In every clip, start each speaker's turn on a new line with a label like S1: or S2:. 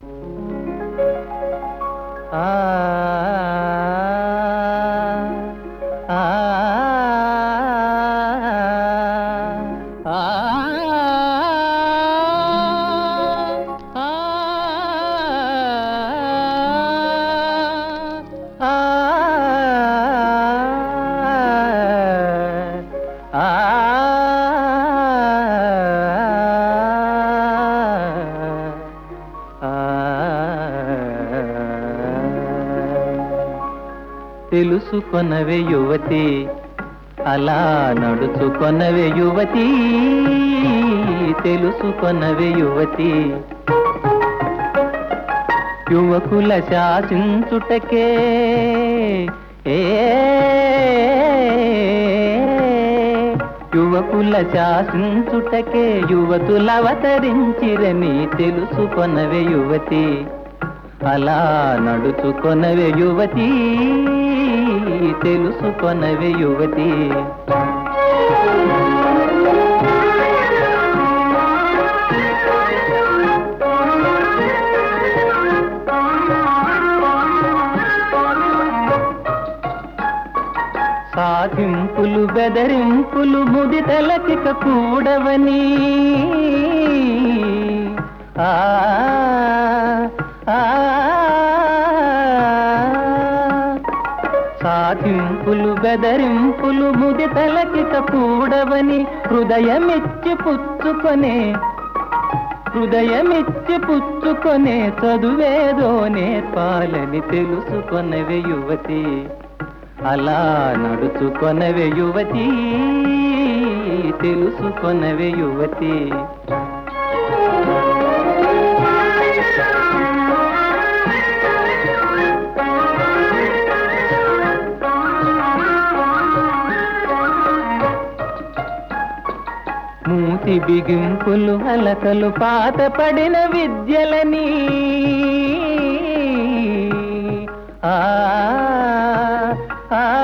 S1: ఆ ఆ తెలుసుకొనవే యువతి అలా నడుచుకొనవే యువతి తెలుసుకొనవే యువతి యువకుల శాసించుటకే ఏ యువకుల శాసించుటకే యువతులవతరించిరని తెలుసుకొనవే యువతి అలా నడుచుకొనవే యువతి తెలుసుకొనవే యువతి సాధింపులు బెదరింపులు ముదితలకిక కూడవని ఆ ఆ సాధింపులు బెదరింపులు ముదితలకిక కూడవని హృదయమిచ్చి పుచ్చుకొనే హృదయమిచ్చి పుచ్చుకొనే చదువేదో నేర్పాలని తెలుసుకొనవే యువతి అలా నడుచుకొనవే యువతి తెలుసుకొనవే యువతి మూతి బిగింపులు అలకలు పాత పడిన విద్యలని ఆ ఆ,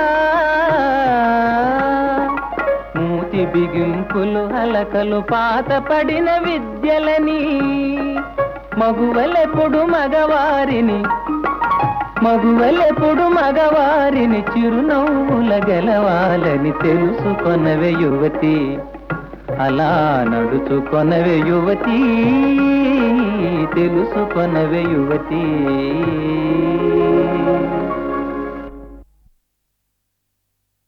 S1: మూతి బిగింపులు అలకలు పాత పడిన విద్యలని మగువలెప్పుడు మగవారిని మగువలెప్పుడు మగవారిని చిరునవ్వుల గెలవాలని తెలుసుకొనవే యువతి అలా నడుచుకొనవే యువతి తెలుసుకొనవే యువతి